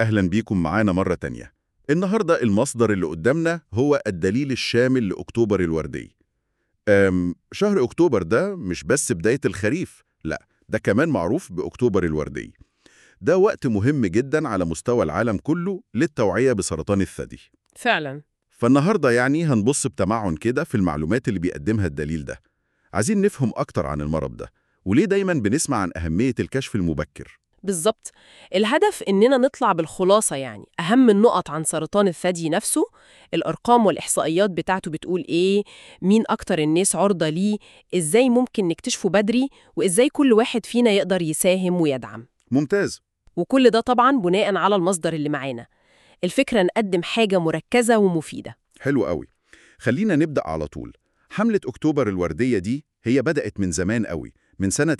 أهلا بيكم معانا مرة تانية النهاردة المصدر اللي قدامنا هو الدليل الشامل لأكتوبر الوردي أم شهر أكتوبر ده مش بس بداية الخريف لا ده كمان معروف بأكتوبر الوردي ده وقت مهم جدا على مستوى العالم كله للتوعية بسرطان الثدي فعلا فالنهاردة يعني هنبص بتمعن كده في المعلومات اللي بيقدمها الدليل ده عايزين نفهم أكتر عن المرض ده وليه دايما بنسمع عن أهمية الكشف المبكر بالظبط الهدف إننا نطلع بالخلاصة يعني أهم النقط عن سرطان الثدي نفسه الأرقام والإحصائيات بتاعته بتقول إيه مين أكتر الناس عرضة ليه إزاي ممكن نكتشفه بدري وإزاي كل واحد فينا يقدر يساهم ويدعم ممتاز وكل ده طبعا بناء على المصدر اللي معانا الفكرة نقدم حاجة مركزة ومفيدة حلو قوي خلينا نبدأ على طول حملة أكتوبر الوردية دي هي بدأت من زمان قوي من سنة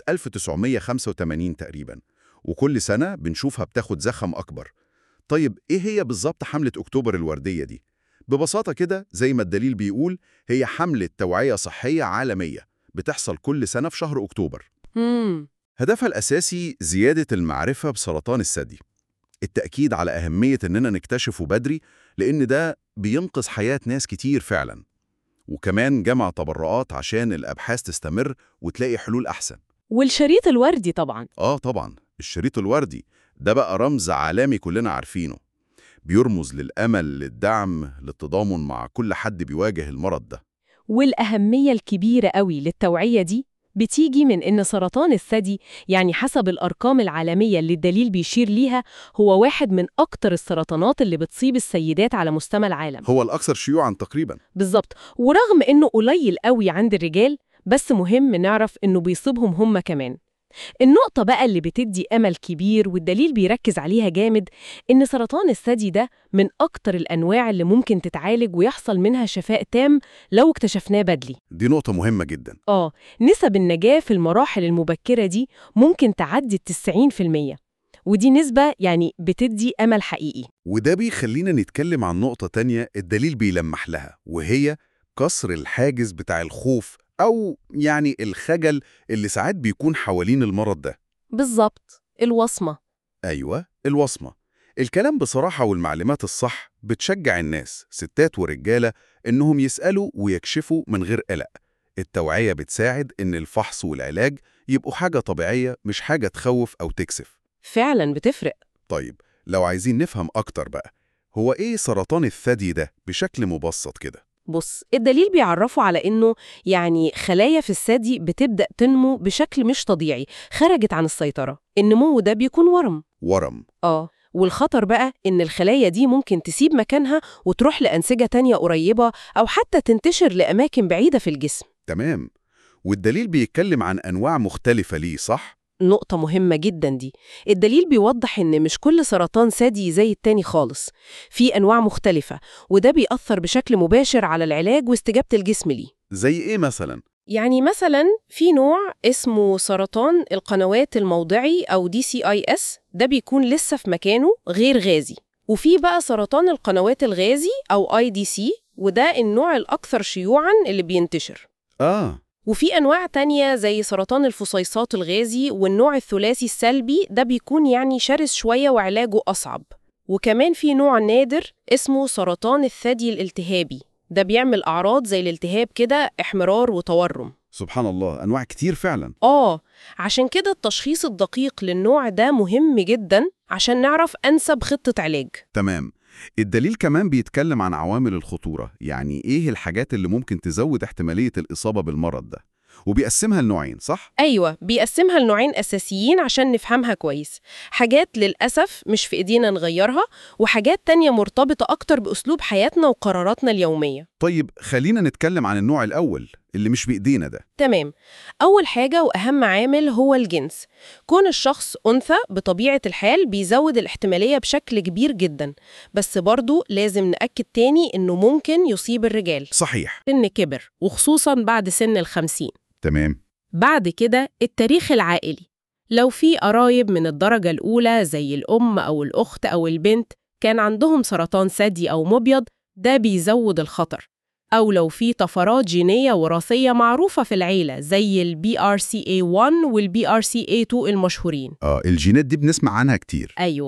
1985 تقريبا وكل سنة بنشوفها بتاخد زخم أكبر طيب إيه هي بالظبط حملة أكتوبر الوردية دي؟ ببساطة كده زي ما الدليل بيقول هي حملة توعية صحية عالمية بتحصل كل سنة في شهر أكتوبر مم. هدفها الأساسي زيادة المعرفة بسرطان الثدي التأكيد على أهمية إننا نكتشفه بدري لأن ده بينقذ حياة ناس كتير فعلا وكمان جمع تبرعات عشان الأبحاث تستمر وتلاقي حلول أحسن والشريط الوردي طبعا آه طبعا الشريط الوردي ده بقى رمز عالمي كلنا عارفينه بيرمز للأمل للدعم للتضامن مع كل حد بيواجه المرض ده والأهمية الكبيرة قوي للتوعية دي بتيجي من إن سرطان الثدي يعني حسب الأرقام العالمية اللي الدليل بيشير ليها هو واحد من أكتر السرطانات اللي بتصيب السيدات على مستوى العالم هو الأكثر شيوعا تقريبا بالظبط ورغم إنه قليل قوي عند الرجال بس مهم نعرف إنه بيصيبهم هم كمان النقطة بقى اللي بتدي أمل كبير والدليل بيركز عليها جامد إن سرطان الثدي ده من أكتر الأنواع اللي ممكن تتعالج ويحصل منها شفاء تام لو اكتشفناه بدري دي نقطة مهمة جدا آه نسب النجاة في المراحل المبكرة دي ممكن تعدي التسعين في المية ودي نسبة يعني بتدي أمل حقيقي وده بيخلينا نتكلم عن نقطة تانية الدليل بيلمح لها وهي كسر الحاجز بتاع الخوف أو يعني الخجل اللي ساعات بيكون حوالين المرض ده بالظبط الوصمة أيوة الوصمة الكلام بصراحة والمعلومات الصح بتشجع الناس ستات ورجالة إنهم يسألوا ويكشفوا من غير قلق التوعية بتساعد إن الفحص والعلاج يبقوا حاجة طبيعية مش حاجة تخوف أو تكسف فعلا بتفرق طيب لو عايزين نفهم أكتر بقى هو إيه سرطان الثدي ده بشكل مبسط كده؟ بص الدليل بيعرفه على إنه يعني خلايا في الثدي بتبدأ تنمو بشكل مش طبيعي خرجت عن السيطرة النمو ده بيكون ورم ورم آه والخطر بقى إن الخلايا دي ممكن تسيب مكانها وتروح لأنسجة تانية قريبة أو حتى تنتشر لأماكن بعيدة في الجسم تمام والدليل بيتكلم عن أنواع مختلفة ليه صح؟ نقطة مهمة جدا دي الدليل بيوضح إن مش كل سرطان ثدي زي التاني خالص في أنواع مختلفة وده بيأثر بشكل مباشر على العلاج واستجابة الجسم ليه زي إيه مثلا؟ يعني مثلا في نوع اسمه سرطان القنوات الموضعي أو DCIS ده بيكون لسه في مكانه غير غازي وفي بقى سرطان القنوات الغازي أو IDC وده النوع الأكثر شيوعاً اللي بينتشر آه وفي أنواع تانية زي سرطان الفصيصات الغازي والنوع الثلاثي السلبي ده بيكون يعني شرس شوية وعلاجه أصعب وكمان في نوع نادر اسمه سرطان الثدي الالتهابي ده بيعمل أعراض زي الالتهاب كده احمرار وتورم سبحان الله أنواع كتير فعلا آه عشان كده التشخيص الدقيق للنوع ده مهم جدا عشان نعرف أنسب خطة علاج تمام الدليل كمان بيتكلم عن عوامل الخطورة يعني إيه الحاجات اللي ممكن تزود احتمالية الإصابة بالمرض ده وبيقسمها لنوعين صح؟ أيوة بيقسمها لنوعين أساسيين عشان نفهمها كويس حاجات للأسف مش في إيدينا نغيرها وحاجات تانية مرتبطة أكتر بأسلوب حياتنا وقراراتنا اليومية طيب خلينا نتكلم عن النوع الأول اللي مش بإيدينا ده تمام أول حاجة وأهم عامل هو الجنس كون الشخص أنثى بطبيعة الحال بيزود الاحتمالية بشكل كبير جدا بس برضو لازم نأكد تاني إنه ممكن يصيب الرجال صحيح سن كبر وخصوصا بعد سن الخمسين تمام بعد كده التاريخ العائلي لو في قرايب من الدرجة الأولى زي الأم أو الأخت أو البنت كان عندهم سرطان ثدي أو مبيض ده بيزود الخطر أو لو في طفرات جينية وراثية معروفة في العيلة زي ال BRCA1 وال BRCA2 المشهورين آه الجينات دي بنسمع عنها كتير أيوه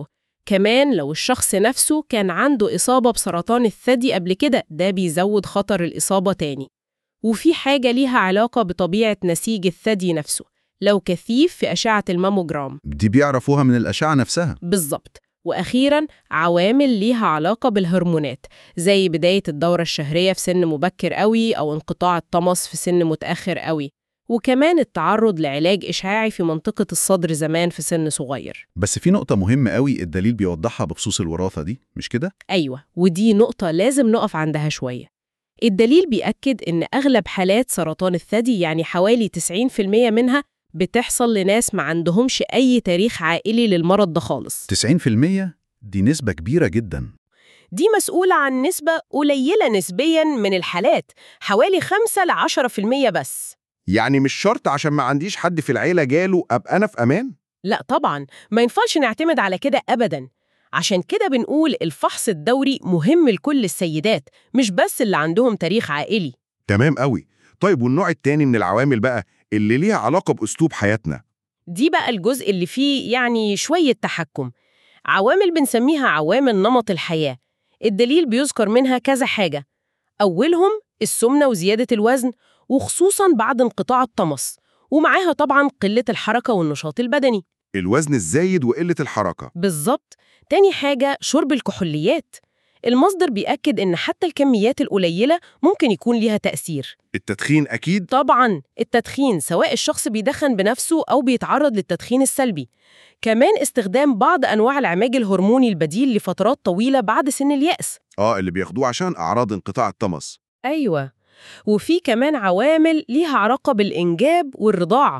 كمان لو الشخص نفسه كان عنده إصابة بسرطان الثدي قبل كده ده بيزود خطر الإصابة تاني وفي حاجة ليها علاقة بطبيعة نسيج الثدي نفسه لو كثيف في أشعة الماموجرام دي بيعرفوها من الأشعة نفسها بالظبط وأخيراً عوامل ليها علاقة بالهرمونات زي بداية الدورة الشهرية في سن مبكر قوي أو انقطاع الطمس في سن متأخر قوي وكمان التعرض لعلاج إشعاعي في منطقة الصدر زمان في سن صغير بس في نقطة مهمة قوي الدليل بيوضحها بخصوص الوراثة دي مش كده؟ أيوة ودي نقطة لازم نقف عندها شوية الدليل بيأكد إن أغلب حالات سرطان الثدي يعني حوالي 90% منها بتحصل لناس ما عندهمش أي تاريخ عائلي للمرض ده خالص 90% دي نسبة كبيرة جدا دي مسؤولة عن نسبة قليلة نسبياً من الحالات حوالي 5 ل 10% بس يعني مش شرط عشان ما عنديش حد في العيلة جاله أبقى أنا في أمان؟ لا طبعاً ما ينفعش نعتمد على كده أبداً عشان كده بنقول الفحص الدوري مهم لكل السيدات مش بس اللي عندهم تاريخ عائلي تمام قوي طيب والنوع التاني من العوامل بقى اللي ليها علاقة بأسلوب حياتنا دي بقى الجزء اللي فيه يعني شوية تحكم عوامل بنسميها عوامل نمط الحياة الدليل بيذكر منها كذا حاجة أولهم السمنة وزيادة الوزن وخصوصاً بعد انقطاع الطمس ومعاها طبعاً قلة الحركة والنشاط البدني الوزن الزايد وقلة الحركة بالظبط تاني حاجة شرب الكحوليات المصدر بيأكد إن حتى الكميات القليلة ممكن يكون ليها تأثير التدخين أكيد طبعاً التدخين سواء الشخص بيدخن بنفسه أو بيتعرض للتدخين السلبي كمان استخدام بعض أنواع العلاج الهرموني البديل لفترات طويلة بعد سن اليأس آه اللي بياخدوه عشان أعراض انقطاع الطمس أيوة وفي كمان عوامل ليها علاقة بالإنجاب والرضاعة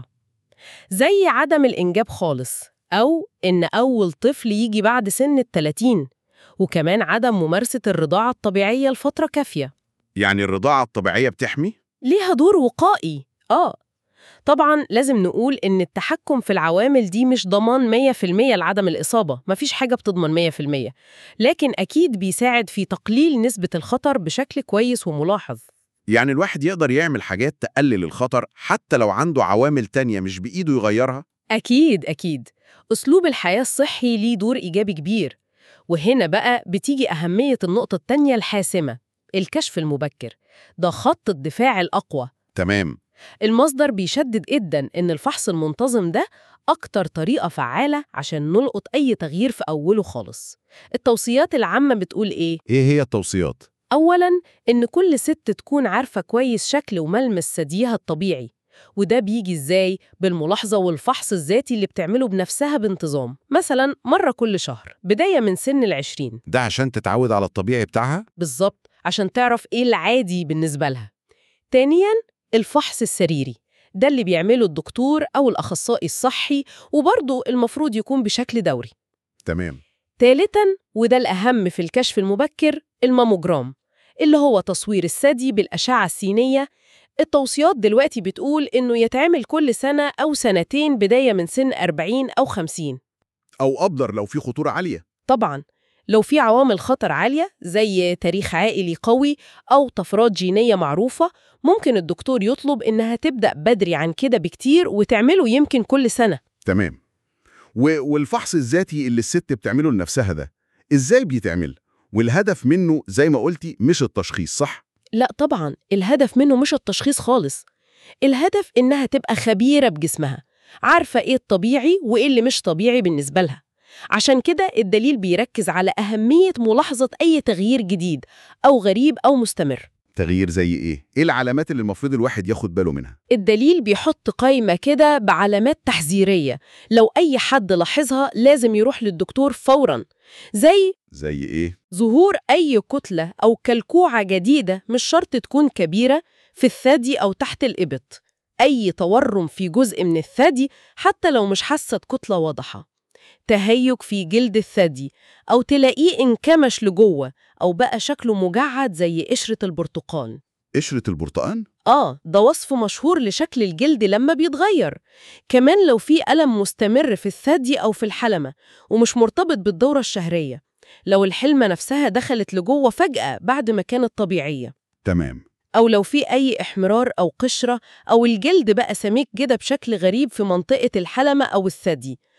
زي عدم الإنجاب خالص أو إن أول طفل يجي بعد سن التلاتين وكمان عدم ممارسة الرضاعة الطبيعية لفترة كافية يعني الرضاعة الطبيعية بتحمي؟ ليها دور وقائي آه طبعا لازم نقول إن التحكم في العوامل دي مش ضمان 100% لعدم الإصابة مفيش حاجة بتضمن 100% لكن أكيد بيساعد في تقليل نسبة الخطر بشكل كويس وملاحظ يعني الواحد يقدر يعمل حاجات تقلل الخطر حتى لو عنده عوامل تانية مش بإيده يغيرها؟ أكيد أكيد أسلوب الحياة الصحي ليه دور إيجابي كبير وهنا بقى بتيجي أهمية النقطة التانية الحاسمة الكشف المبكر ده خط الدفاع الأقوى تمام المصدر بيشدد جدا إن الفحص المنتظم ده أكتر طريقة فعالة عشان نلقط أي تغيير في أوله خالص التوصيات العامة بتقول إيه؟ إيه هي التوصيات؟ أولاً إن كل ست تكون عارفة كويس شكل وملمس ثديها الطبيعي وده بيجي إزاي؟ بالملاحظة والفحص الذاتي اللي بتعمله بنفسها بانتظام مثلاً مرة كل شهر بداية من سن العشرين ده عشان تتعود على الطبيعي بتاعها؟ بالظبط عشان تعرف إيه العادي بالنسبة لها ثانياً الفحص السريري ده اللي بيعمله الدكتور أو الأخصائي الصحي وبرضه المفروض يكون بشكل دوري تمام ثالثاً وده الأهم في الكشف المبكر الماموجرام اللي هو تصوير الثدي بالأشعة السينية التوصيات دلوقتي بتقول إنه يتعمل كل سنة أو سنتين بداية من سن 40 أو 50 أو أبدر لو في خطورة عالية طبعاً لو في عوامل خطر عالية زي تاريخ عائلي قوي أو طفرات جينية معروفة ممكن الدكتور يطلب إنها تبدأ بدري عن كده بكتير وتعمله يمكن كل سنة تمام و... والفحص الذاتي اللي الست بتعمله لنفسها ده إزاي بيتعمل؟ والهدف منه زي ما قلتي مش التشخيص صح؟ لا طبعا الهدف منه مش التشخيص خالص الهدف إنها تبقى خبيرة بجسمها عارفة إيه الطبيعي وإيه اللي مش طبيعي بالنسبة لها عشان كده الدليل بيركز على أهمية ملاحظة أي تغيير جديد أو غريب أو مستمر تغيير زي إيه؟ إيه العلامات اللي المفروض الواحد ياخد باله منها؟ الدليل بيحط قائمة كده بعلامات تحذيرية لو أي حد لاحظها لازم يروح للدكتور فوراً زي زي إيه؟ ظهور أي كتلة أو كلكوعة جديدة مش شرط تكون كبيرة في الثدي أو تحت الإبط أي تورم في جزء من الثدي حتى لو مش حاسة كتلة واضحة تهيج في جلد الثدي أو تلاقيه انكمش لجوه أو بقى شكله مجعد زي قشرة البرتقال قشرة البرتقان؟ آه ده وصف مشهور لشكل الجلد لما بيتغير كمان لو في ألم مستمر في الثدي أو في الحلمة ومش مرتبط بالدورة الشهرية لو الحلمة نفسها دخلت لجوه فجأة بعد ما كانت طبيعية تمام أو لو في أي إحمرار أو قشرة أو الجلد بقى سميك كده بشكل غريب في منطقة الحلمة أو الثدي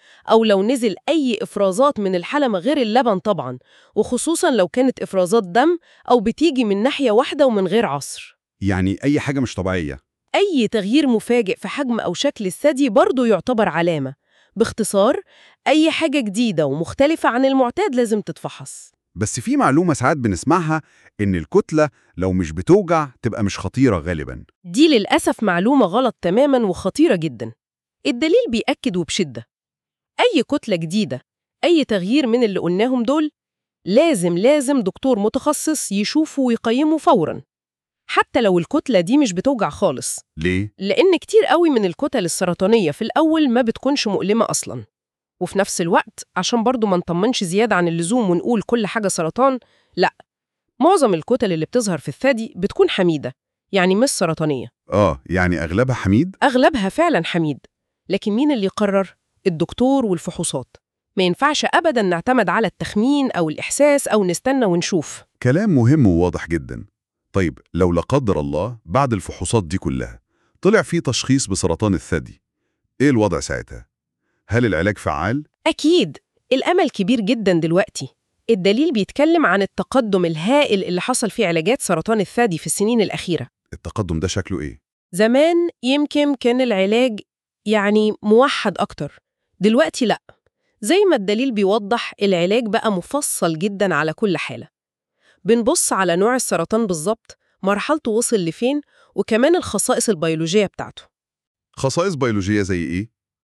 أو لو نزل أي إفرازات من الحلمة غير اللبن طبعا وخصوصا لو كانت إفرازات دم أو بتيجي من ناحية واحدة ومن غير عصر يعني أي حاجة مش طبيعية أي تغيير مفاجئ في حجم أو شكل الثدي برضه يعتبر علامة باختصار أي حاجة جديدة ومختلفة عن المعتاد لازم تتفحص بس في معلومة ساعات بنسمعها إن الكتلة لو مش بتوجع تبقى مش خطيرة غالبا دي للأسف معلومة غلط تماما وخطيرة جدا الدليل بيأكد وبشدة أي كتلة جديدة أي تغيير من اللي قلناهم دول لازم لازم دكتور متخصص يشوفه ويقيمه فورا حتى لو الكتلة دي مش بتوجع خالص ليه؟ لأن كتير قوي من الكتل السرطانية في الأول ما بتكونش مؤلمة أصلاً وفي نفس الوقت عشان برضو ما نطمنش زيادة عن اللزوم ونقول كل حاجة سرطان لا معظم الكتل اللي بتظهر في الثدي بتكون حميدة يعني مش سرطانية آه يعني أغلبها حميد؟ أغلبها فعلا حميد لكن مين اللي يقرر؟ الدكتور والفحوصات ما ينفعش أبدا نعتمد على التخمين أو الإحساس أو نستنى ونشوف كلام مهم وواضح جدا طيب لو لا قدر الله بعد الفحوصات دي كلها طلع فيه تشخيص بسرطان الثدي إيه الوضع ساعتها؟ هل العلاج فعال؟ أكيد الأمل كبير جدا دلوقتي الدليل بيتكلم عن التقدم الهائل اللي حصل في علاجات سرطان الثدي في السنين الأخيرة التقدم ده شكله إيه؟ زمان يمكن كان العلاج يعني موحد أكتر دلوقتي لأ زي ما الدليل بيوضح العلاج بقى مفصل جدا على كل حالة بنبص على نوع السرطان بالظبط مرحلته وصل لفين وكمان الخصائص البيولوجية بتاعته خصائص بيولوجية زي إيه؟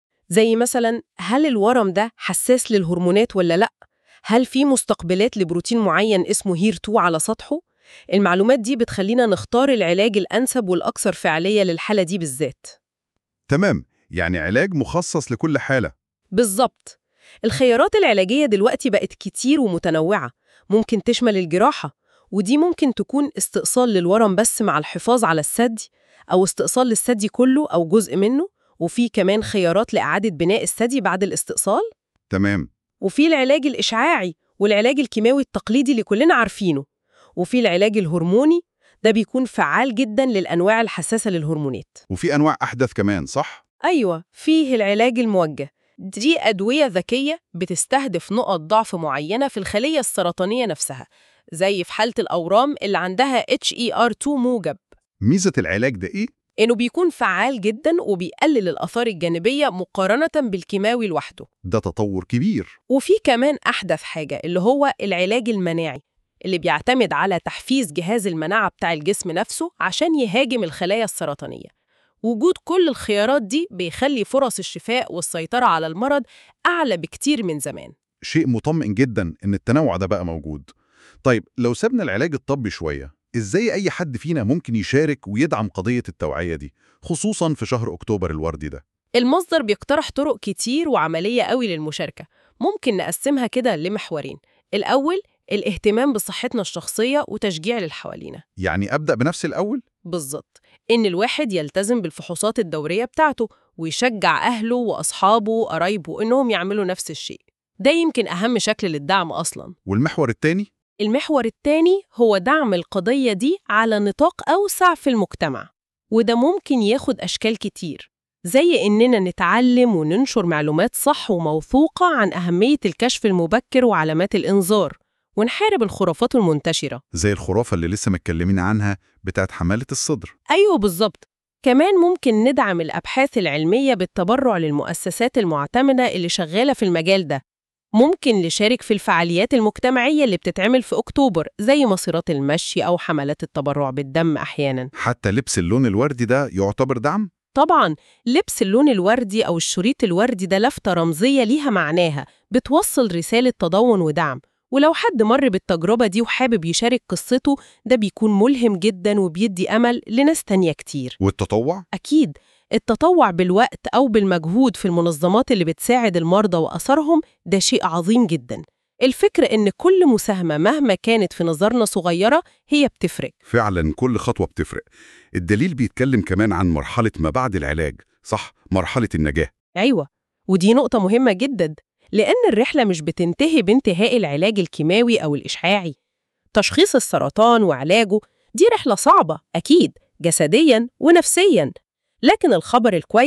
زي مثلا هل الورم ده حساس للهرمونات ولا لأ؟ هل في مستقبلات لبروتين معين اسمه هير 2 على سطحه؟ المعلومات دي بتخلينا نختار العلاج الأنسب والأكثر فعالية للحالة دي بالذات تمام يعني علاج مخصص لكل حالة بالظبط الخيارات العلاجية دلوقتي بقت كتير ومتنوعة ممكن تشمل الجراحة ودي ممكن تكون استئصال للورم بس مع الحفاظ على الثدي أو استئصال للثدي كله أو جزء منه وفي كمان خيارات لإعادة بناء الثدي بعد الاستئصال تمام وفي العلاج الإشعاعي والعلاج الكيماوي التقليدي اللي كلنا عارفينه وفي العلاج الهرموني ده بيكون فعال جدا للأنواع الحساسة للهرمونات وفي أنواع أحدث كمان صح؟ أيوة فيه العلاج الموجه دي أدوية ذكية بتستهدف نقط ضعف معينة في الخلية السرطانية نفسها زي في حالة الأورام اللي عندها HER2 موجب ميزة العلاج ده إيه؟ إنه بيكون فعال جدا وبيقلل الآثار الجانبية مقارنة بالكيماوي لوحده ده تطور كبير وفي كمان أحدث حاجة اللي هو العلاج المناعي اللي بيعتمد على تحفيز جهاز المناعة بتاع الجسم نفسه عشان يهاجم الخلايا السرطانية وجود كل الخيارات دي بيخلي فرص الشفاء والسيطرة على المرض أعلى بكتير من زمان شيء مطمئن جدا إن التنوع ده بقى موجود طيب لو سبنا العلاج الطبي شوية إزاي أي حد فينا ممكن يشارك ويدعم قضية التوعية دي خصوصا في شهر أكتوبر الوردي ده المصدر بيقترح طرق كتير وعملية قوي للمشاركة ممكن نقسمها كده لمحورين الأول الاهتمام بصحتنا الشخصية وتشجيع للحوالينا يعني أبدأ بنفسي الأول؟ بالظبط إن الواحد يلتزم بالفحوصات الدورية بتاعته ويشجع أهله وأصحابه وقرايبه إنهم يعملوا نفس الشيء ده يمكن أهم شكل للدعم أصلاً والمحور التاني؟ المحور الثاني هو دعم القضية دي على نطاق أوسع في المجتمع وده ممكن ياخد أشكال كتير زي إننا نتعلم وننشر معلومات صح وموثوقة عن أهمية الكشف المبكر وعلامات الإنذار ونحارب الخرافات المنتشرة زي الخرافة اللي لسه متكلمين عنها بتاعت حمالة الصدر أيوه بالظبط كمان ممكن ندعم الأبحاث العلمية بالتبرع للمؤسسات المعتمدة اللي شغالة في المجال ده ممكن نشارك في الفعاليات المجتمعية اللي بتتعمل في أكتوبر زي مصيرات المشي أو حملات التبرع بالدم أحياناً حتى لبس اللون الوردي ده يعتبر دعم؟ طبعاً لبس اللون الوردي أو الشريط الوردي ده لفتة رمزية ليها معناها بتوصل رسالة تضامن ودعم ولو حد مر بالتجربة دي وحابب يشارك قصته ده بيكون ملهم جدا وبيدي أمل لناس تانية كتير والتطوع؟ أكيد التطوع بالوقت أو بالمجهود في المنظمات اللي بتساعد المرضى وأثرهم ده شيء عظيم جدا الفكرة إن كل مساهمة مهما كانت في نظرنا صغيرة هي بتفرق فعلا كل خطوة بتفرق الدليل بيتكلم كمان عن مرحلة ما بعد العلاج صح مرحلة النجاة أيوة ودي نقطة مهمة جدا لأن الرحلة مش بتنتهي بانتهاء العلاج الكيماوي أو الإشعاعي تشخيص السرطان وعلاجه دي رحلة صعبة أكيد جسدياً ونفسياً لكن الخبر الكويس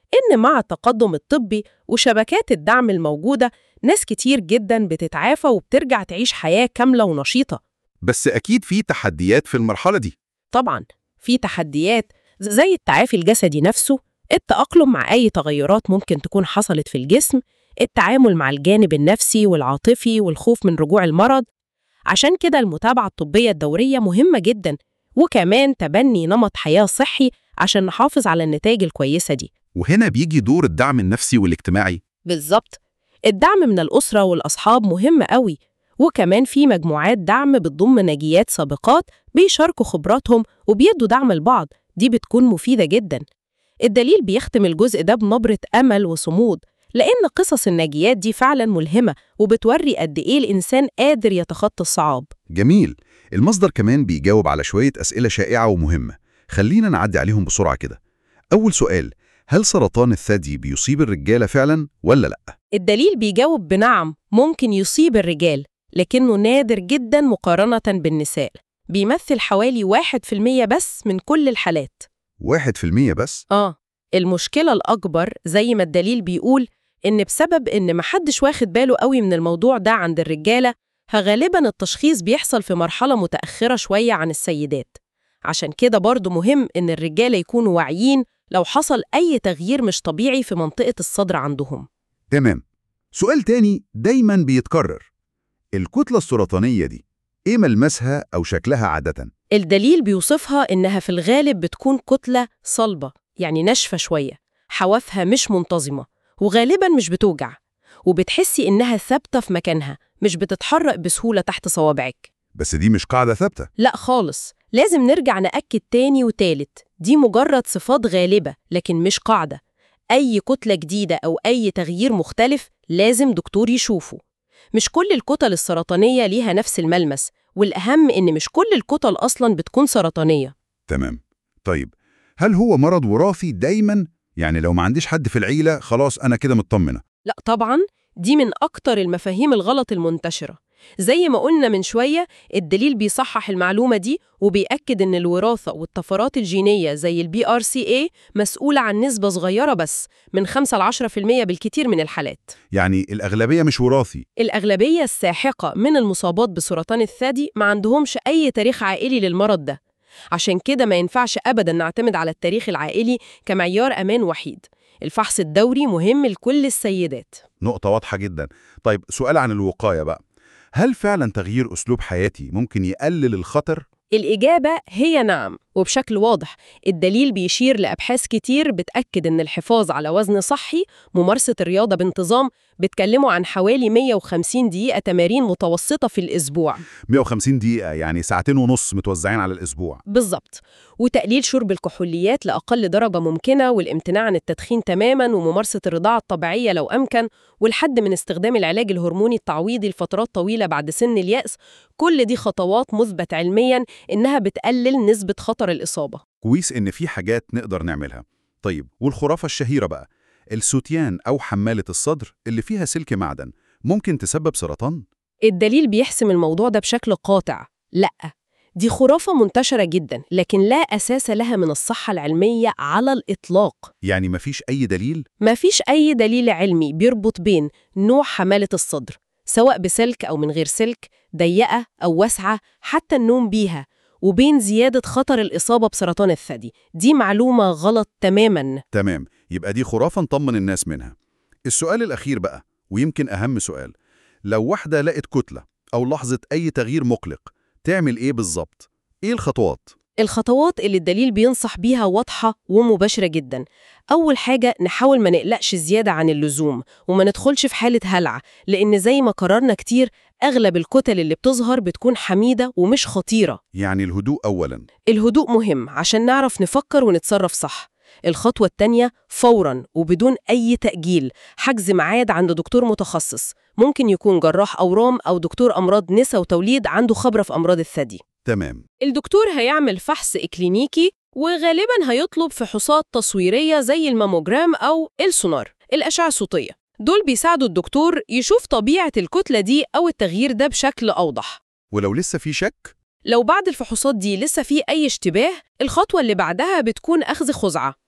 إن مع التقدم الطبي وشبكات الدعم الموجودة ناس كتير جدا بتتعافى وبترجع تعيش حياة كاملة ونشيطة بس أكيد في تحديات في المرحلة دي طبعا في تحديات زي التعافي الجسدي نفسه التأقلم مع أي تغيرات ممكن تكون حصلت في الجسم التعامل مع الجانب النفسي والعاطفي والخوف من رجوع المرض عشان كده المتابعة الطبية الدورية مهمة جدا وكمان تبني نمط حياة صحي عشان نحافظ على النتائج الكويسة دي وهنا بيجي دور الدعم النفسي والاجتماعي بالظبط الدعم من الأسرة والأصحاب مهم قوي وكمان في مجموعات دعم بتضم ناجيات سابقات بيشاركوا خبراتهم وبيدوا دعم لبعض دي بتكون مفيدة جدا الدليل بيختم الجزء ده بنبرة أمل وصمود لأن قصص الناجيات دي فعلا ملهمة وبتوري قد إيه الإنسان قادر يتخطى الصعاب جميل المصدر كمان بيجاوب على شوية أسئلة شائعة ومهمة خلينا نعدي عليهم بسرعة كده أول سؤال هل سرطان الثدي بيصيب الرجالة فعلا ولا لأ؟ الدليل بيجاوب بنعم ممكن يصيب الرجال لكنه نادر جدا مقارنة بالنساء بيمثل حوالي 1% بس من كل الحالات واحد في المية بس؟ آه المشكلة الأكبر زي ما الدليل بيقول إن بسبب إن محدش واخد باله قوي من الموضوع ده عند الرجالة فغالبا التشخيص بيحصل في مرحلة متأخرة شوية عن السيدات عشان كده برضو مهم إن الرجالة يكونوا واعيين لو حصل أي تغيير مش طبيعي في منطقة الصدر عندهم تمام سؤال تاني دايما بيتكرر الكتلة السرطانية دي إيه ملمسها أو شكلها عادة؟ الدليل بيوصفها إنها في الغالب بتكون كتلة صلبة يعني ناشفة شوية حوافها مش منتظمة وغالبا مش بتوجع وبتحسي إنها ثابتة في مكانها مش بتتحرك بسهولة تحت صوابعك بس دي مش قاعدة ثابتة لا خالص لازم نرجع نأكد تاني وتالت دي مجرد صفات غالبة لكن مش قاعدة أي كتلة جديدة أو أي تغيير مختلف لازم دكتور يشوفه مش كل الكتل السرطانية ليها نفس الملمس والأهم إن مش كل الكتل أصلاً بتكون سرطانية تمام طيب هل هو مرض وراثي دايما؟ يعني لو ما عنديش حد في العيلة خلاص أنا كده مطمنة لا طبعا دي من أكتر المفاهيم الغلط المنتشرة زي ما قلنا من شوية الدليل بيصحح المعلومة دي وبيأكد إن الوراثة والطفرات الجينية زي البي ار سي اي مسؤولة عن نسبة صغيرة بس من 5 ل 10% بالكتير من الحالات يعني الأغلبية مش وراثي الأغلبية الساحقة من المصابات بسرطان الثدي ما عندهمش أي تاريخ عائلي للمرض ده عشان كده ما ينفعش أبدا نعتمد على التاريخ العائلي كمعيار أمان وحيد الفحص الدوري مهم لكل السيدات نقطة واضحة جدا طيب سؤال عن الوقاية بقى هل فعلا تغيير أسلوب حياتي ممكن يقلل الخطر؟ الإجابة هي نعم وبشكل واضح الدليل بيشير لأبحاث كتير بتأكد إن الحفاظ على وزن صحي ممارسة الرياضة بانتظام بتكلموا عن حوالي 150 دقيقة تمارين متوسطة في الأسبوع 150 دقيقة يعني ساعتين ونص متوزعين على الأسبوع بالظبط وتقليل شرب الكحوليات لأقل درجة ممكنة والامتناع عن التدخين تماما وممارسة الرضاعة الطبيعية لو أمكن والحد من استخدام العلاج الهرموني التعويضي لفترات طويلة بعد سن اليأس كل دي خطوات مثبت علميا إنها بتقلل نسبة خطر الإصابة كويس إن في حاجات نقدر نعملها طيب والخرافة الشهيرة بقى السوتيان أو حمالة الصدر اللي فيها سلك معدن ممكن تسبب سرطان؟ الدليل بيحسم الموضوع ده بشكل قاطع لأ دي خرافة منتشرة جدا لكن لا أساس لها من الصحة العلمية على الإطلاق يعني مفيش أي دليل؟ مفيش أي دليل علمي بيربط بين نوع حمالة الصدر سواء بسلك أو من غير سلك ضيقة أو واسعة حتى النوم بيها وبين زيادة خطر الإصابة بسرطان الثدي دي معلومة غلط تماماً تمام يبقى دي خرافة نطمن الناس منها السؤال الأخير بقى ويمكن أهم سؤال لو واحدة لقت كتلة أو لاحظت أي تغيير مقلق تعمل إيه بالظبط؟ إيه الخطوات؟ الخطوات اللي الدليل بينصح بيها واضحة ومباشرة جدا أول حاجة نحاول ما نقلقش زيادة عن اللزوم وما ندخلش في حالة هلع لأن زي ما قررنا كتير أغلب الكتل اللي بتظهر بتكون حميدة ومش خطيرة يعني الهدوء أولاً الهدوء مهم عشان نعرف نفكر ونتصرف صح الخطوة التانية فوراً وبدون أي تأجيل حجز ميعاد عند دكتور متخصص ممكن يكون جراح أورام أو دكتور أمراض نسا وتوليد عنده خبرة في أمراض الثدي تمام الدكتور هيعمل فحص إكلينيكي وغالباً هيطلب فحوصات تصويرية زي الماموجرام أو السونار الأشعة الصوتية دول بيساعدوا الدكتور يشوف طبيعة الكتلة دي أو التغيير ده بشكل أوضح ولو لسه في شك؟ لو بعد الفحوصات دي لسه في أي اشتباه الخطوة اللي بعدها بتكون أخذ خزعة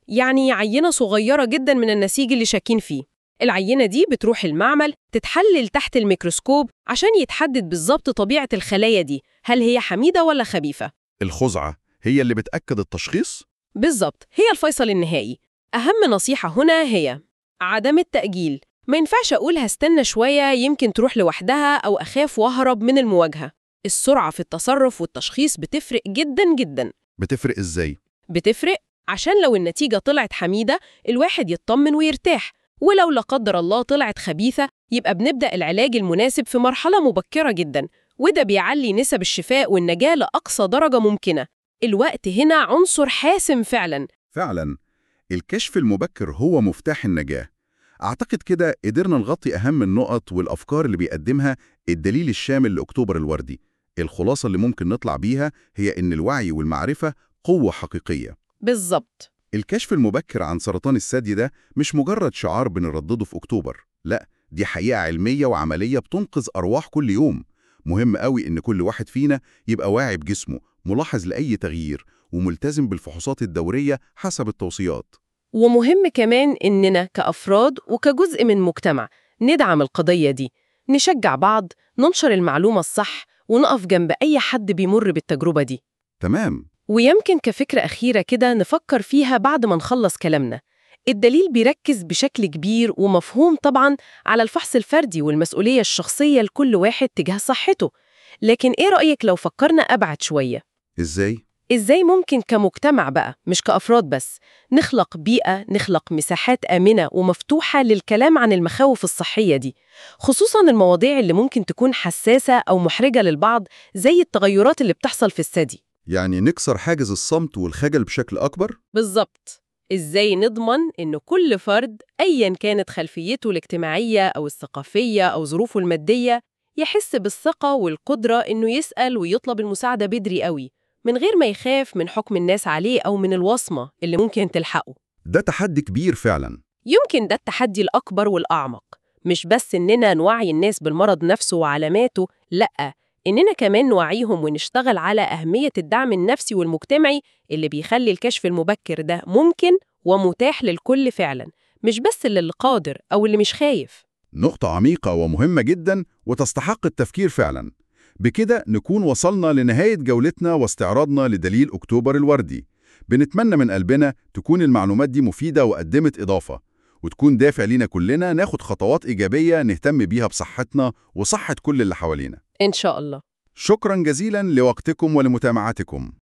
يعني عينة صغيرة جدا من النسيج اللي شاكين فيه العينة دي بتروح المعمل تتحلل تحت الميكروسكوب عشان يتحدد بالظبط طبيعة الخلايا دي هل هي حميدة ولا خبيثة الخزعة هي اللي بتأكد التشخيص؟ بالظبط هي الفيصل النهائي أهم نصيحة هنا هي عدم التأجيل ما ينفعش أقول هستنى شوية يمكن تروح لوحدها أو أخاف وأهرب من المواجهة السرعة في التصرف والتشخيص بتفرق جدا جدا بتفرق إزاي؟ بتفرق عشان لو النتيجة طلعت حميدة الواحد يطمن ويرتاح ولو لا قدر الله طلعت خبيثة يبقى بنبدأ العلاج المناسب في مرحلة مبكرة جدا وده بيعلي نسب الشفاء والنجاة لأقصى درجة ممكنة الوقت هنا عنصر حاسم فعلا فعلا الكشف المبكر هو مفتاح النجاة أعتقد كده قدرنا نغطي أهم النقط والأفكار اللي بيقدمها الدليل الشامل لأكتوبر الوردي الخلاصة اللي ممكن نطلع بيها هي إن الوعي والمعرفة قوة حقيقية بالظبط الكشف المبكر عن سرطان الثدي ده مش مجرد شعار بنردده في أكتوبر لا دي حقيقة علمية وعملية بتنقذ أرواح كل يوم مهم قوي إن كل واحد فينا يبقى واعي بجسمه ملاحظ لأي تغيير وملتزم بالفحوصات الدورية حسب التوصيات ومهم كمان إننا كأفراد وكجزء من مجتمع ندعم القضية دي نشجع بعض ننشر المعلومة الصح ونقف جنب أي حد بيمر بالتجربة دي تمام ويمكن كفكرة أخيرة كده نفكر فيها بعد ما نخلص كلامنا الدليل بيركز بشكل كبير ومفهوم طبعا على الفحص الفردي والمسؤولية الشخصية لكل واحد تجاه صحته لكن إيه رأيك لو فكرنا أبعد شوية؟ إزاي؟ إزاي ممكن كمجتمع بقى مش كأفراد بس نخلق بيئة نخلق مساحات آمنة ومفتوحة للكلام عن المخاوف الصحية دي خصوصا المواضيع اللي ممكن تكون حساسة أو محرجة للبعض زي التغيرات اللي بتحصل في الثدي يعني نكسر حاجز الصمت والخجل بشكل أكبر؟ بالظبط إزاي نضمن إن كل فرد أيا كانت خلفيته الاجتماعية أو الثقافية أو ظروفه المادية يحس بالثقة والقدرة إنه يسأل ويطلب المساعدة بدري قوي من غير ما يخاف من حكم الناس عليه أو من الوصمة اللي ممكن تلحقه ده تحدي كبير فعلا يمكن ده التحدي الأكبر والأعمق مش بس إننا نوعي الناس بالمرض نفسه وعلاماته لأ إننا كمان نوعيهم ونشتغل على أهمية الدعم النفسي والمجتمعي اللي بيخلي الكشف المبكر ده ممكن ومتاح للكل فعلا مش بس للي قادر أو اللي مش خايف نقطة عميقة ومهمة جدا وتستحق التفكير فعلا بكده نكون وصلنا لنهاية جولتنا واستعراضنا لدليل أكتوبر الوردي بنتمنى من قلبنا تكون المعلومات دي مفيدة وقدمت إضافة وتكون دافع لينا كلنا ناخد خطوات إيجابية نهتم بيها بصحتنا وصحة كل اللي حوالينا إن شاء الله شكرا جزيلا لوقتكم ولمتابعتكم